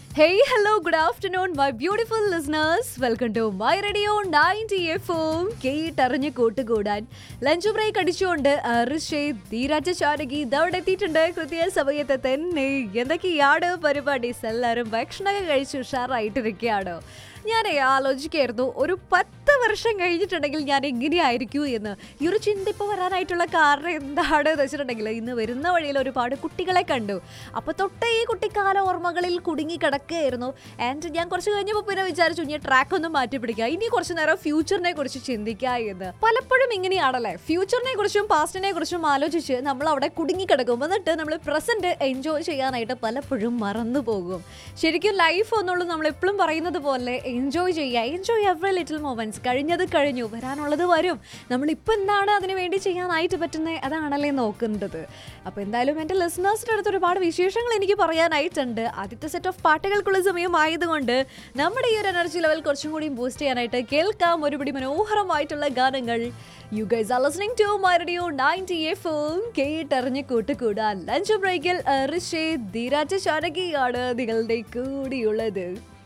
Hey, hello, good afternoon, my beautiful listeners. Welcome to my radio 90 FM. കേട്ടറിഞ്ഞ് കൂട്ടുകൂടാൻ lunch break അടിച്ചുകൊണ്ട് ഋഷി ധീരാജ ചാരകി ഇതവിടെ എത്തിയിട്ടുണ്ട് കൃത്യ സമയത്ത് തന്നെ എന്തൊക്കെയാണ് പരിപാടീസ് എല്ലാവരും ഭക്ഷണമൊക്കെ കഴിച്ച് ഉഷാറായിട്ടിരിക്കുകയാണോ ഞാൻ ആലോചിക്കായിരുന്നു ഒരു പത്ത് വർഷം കഴിഞ്ഞിട്ടുണ്ടെങ്കിൽ ഞാൻ എങ്ങനെയായിരിക്കും എന്ന് ഈ ഒരു ചിന്ത ഇപ്പോൾ വരാനായിട്ടുള്ള കാരണം എന്താണെന്ന് വെച്ചിട്ടുണ്ടെങ്കിൽ ഇന്ന് വരുന്ന വഴിയിൽ ഒരുപാട് കുട്ടികളെ കണ്ടു അപ്പോൾ തൊട്ടേ ഈ കുട്ടിക്കാല ഓർമ്മകളിൽ കുടുങ്ങി കിടക്കുകയായിരുന്നു ആൻഡ് ഞാൻ കുറച്ച് കഴിഞ്ഞപ്പോൾ പിന്നെ വിചാരിച്ചു ഇനി ട്രാക്ക് ഒന്ന് മാറ്റി പിടിക്കുക ഇനി കുറച്ച് നേരം ഫ്യൂച്ചറിനെ കുറിച്ച് ചിന്തിക്കുക എന്ന് പലപ്പോഴും ഇങ്ങനെയാണല്ലേ ഫ്യൂച്ചറിനെ കുറിച്ചും പാസ്റ്റിനെ കുറിച്ചും ആലോചിച്ച് നമ്മൾ അവിടെ കുടുങ്ങി കിടക്കും എന്നിട്ട് നമ്മൾ പ്രസന്റ് എൻജോയ് ചെയ്യാനായിട്ട് പലപ്പോഴും മറന്നു പോകും ശരിക്കും ലൈഫ് എന്നുള്ളൂ നമ്മൾ എപ്പോഴും പറയുന്നത് പോലെ എൻജോയ് ചെയ്യുക എൻജോയ് എവറി ലിറ്റിൽ മൊമെന്റ്സ് കഴിഞ്ഞത് കഴിഞ്ഞു വരാനുള്ളത് വരും നമ്മൾ ഇപ്പം എന്താണ് അതിന് വേണ്ടി ചെയ്യാനായിട്ട് പറ്റുന്നത് അതാണല്ലേ നോക്കേണ്ടത് അപ്പോൾ എന്തായാലും എൻ്റെ ലിസണേഴ്സിൻ്റെ അടുത്ത് ഒരുപാട് വിശേഷങ്ങൾ എനിക്ക് പറയാനായിട്ടുണ്ട് ആദ്യത്തെ സെറ്റ് ഓഫ് പാട്ടുകൾക്കുള്ള സമയമായതുകൊണ്ട് നമ്മുടെ ഈ ഒരു എനർജി ലെവൽ കുറച്ചും കൂടി ബൂസ്റ്റ് ചെയ്യാനായിട്ട് കേൾക്കാം ഒരുപിടി മനോഹരമായിട്ടുള്ള ഗാനങ്ങൾ you guys are listening to my radio 90 എഫും കേട്ടറിഞ്ഞ് കൂട്ടുകൂടാൻ ലഞ്ച് ബ്രേക്കിൽ ഋഷി ധീരാജ ചാരകിയാണ് നിങ്ങളുടെ കൂടിയുള്ളത്